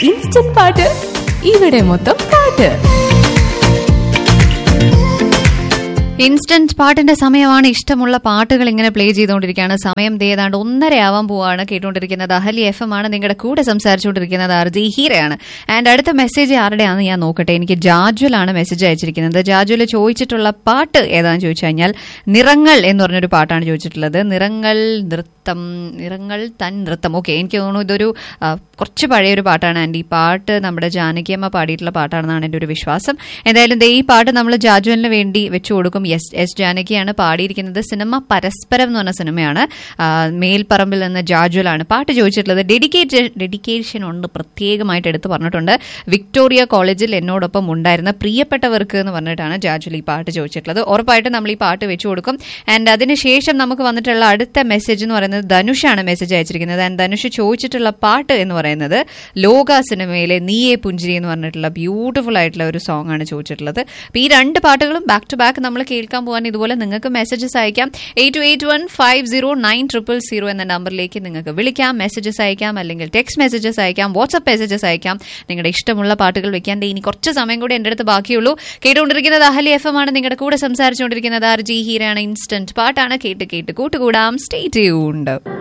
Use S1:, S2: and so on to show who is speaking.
S1: instant പാട്ട് ഇവിടെ മൊത്തം പാട്ട്
S2: ഇൻസ്റ്റന്റ് പാട്ടിന്റെ സമയമാണ് ഇഷ്ടമുള്ള പാട്ടുകൾ ഇങ്ങനെ പ്ലേ ചെയ്തുകൊണ്ടിരിക്കുകയാണ് സമയം ദേ ഏതാണ്ട് ഒന്നര ആവാൻ പോവാണ് കേട്ടുകൊണ്ടിരിക്കുന്നത് അഹലി എഫ് എം ആണ് നിങ്ങളുടെ കൂടെ സംസാരിച്ചുകൊണ്ടിരിക്കുന്നത് അർജി ഹീരയാണ് ആൻഡ് അടുത്ത മെസ്സേജ് ആരുടെയാണെന്ന് ഞാൻ നോക്കട്ടെ എനിക്ക് ജാജുലാണ് മെസ്സേജ് അയച്ചിരിക്കുന്നത് ജാജുല് ചോദിച്ചിട്ടുള്ള പാട്ട് ഏതാണെന്ന് ചോദിച്ചു കഴിഞ്ഞാൽ നിറങ്ങൾ എന്ന് പറഞ്ഞൊരു പാട്ടാണ് ചോദിച്ചിട്ടുള്ളത് നിറങ്ങൾ നൃത്തം നിറങ്ങൾ തൻ നൃത്തം ഓക്കെ എനിക്ക് തോന്നുന്നു ഇതൊരു ആ, കുറച്ച് പഴയൊരു പാട്ടാണ് ആൻഡ് ഈ പാട്ട് നമ്മുടെ ജാനകിയമ്മ പാടിയിട്ടുള്ള പാട്ടാണെന്നാണ് എൻ്റെ ഒരു വിശ്വാസം എന്തായാലും ദേ ഈ പാട്ട് നമ്മൾ ജാജുവിന് വേണ്ടി വെച്ചു കൊടുക്കും എസ് എസ് ജാനകിയാണ് പാടിയിരിക്കുന്നത് സിനിമ പരസ്പരം എന്ന് പറഞ്ഞ സിനിമയാണ് ആ, മേൽപ്പറമ്പിൽ നിന്ന് ജാജുലാണ് പാട്ട് ചോദിച്ചിട്ടുള്ളത് ഡെഡിക്കേറ്റ് ഡെഡിക്കേഷൻ ഉണ്ട് പ്രത്യേകമായിട്ട് എടുത്ത് പറഞ്ഞിട്ടുണ്ട് വിക്ടോറിയ കോളേജിൽ എന്നോടൊപ്പം ഉണ്ടായിരുന്ന പ്രിയപ്പെട്ടവർക്ക് എന്ന് പറഞ്ഞിട്ടാണ് ജാജുൽ ഈ പാട്ട് ചോദിച്ചിട്ടുള്ളത് ഉറപ്പായിട്ടും നമ്മൾ ഈ പാട്ട് വെച്ചു കൊടുക്കും ആൻഡ് അതിനുശേഷം നമുക്ക് വന്നിട്ടുള്ള അടുത്ത മെസ്സേജ് എന്ന് പറയുന്നത് ധനുഷാണ് മെസ്സേജ് അയച്ചിരിക്കുന്നത് ആൻഡ് ധനുഷ് ചോദിച്ചിട്ടുള്ള പാട്ട് എന്ന് പറയുന്നത് ലോക സിനിമയിലെ നീയെ പുഞ്ചിരി എന്ന് പറഞ്ഞിട്ടുള്ള ബ്യൂട്ടിഫുൾ ആയിട്ടുള്ള ഒരു സോങ് ആണ് ചോദിച്ചിട്ടുള്ളത് അപ്പൊ ഈ രണ്ട് പാട്ടുകളും ബാക്ക് ടു ബാക്ക് നമ്മൾ കേൾക്കാൻ പോകാൻ ഇതുപോലെ നിങ്ങൾക്ക് മെസ്സേജസ് അയക്കാം eight two eight one five zero nine triple zero എന്ന നമ്പറിലേക്ക് നിങ്ങൾക്ക് വിളിക്കാം മെസ്സേജസ് അയക്കാം അല്ലെങ്കിൽ ടെക്സ്റ്റ് മെസ്സേജസ് അയക്കാം വാട്സ്ആപ്പ് മെസ്സേജസ് അയക്കാം നിങ്ങളുടെ ഇഷ്ടമുള്ള പാട്ടുകൾ വെക്കാൻ ദേ ഇനി കുറച്ച് സമയം കൂടി എൻ്റെ അടുത്ത് ബാക്കിയുള്ളൂ കേട്ടുകൊണ്ടിരിക്കുന്നത് അഹലി എഫ് എം ആണ് നിങ്ങളുടെ കൂടെ സംസാരിച്ചുകൊണ്ടിരിക്കുന്നത് ആർ ജി ഹീരാണ് ഇൻസ്റ്റന്റ് പാട്ടാണ് കേട്ട് കേട്ട് കൂട്ടുകൂടാം സ്റ്റേ ട്യൂൺഡ്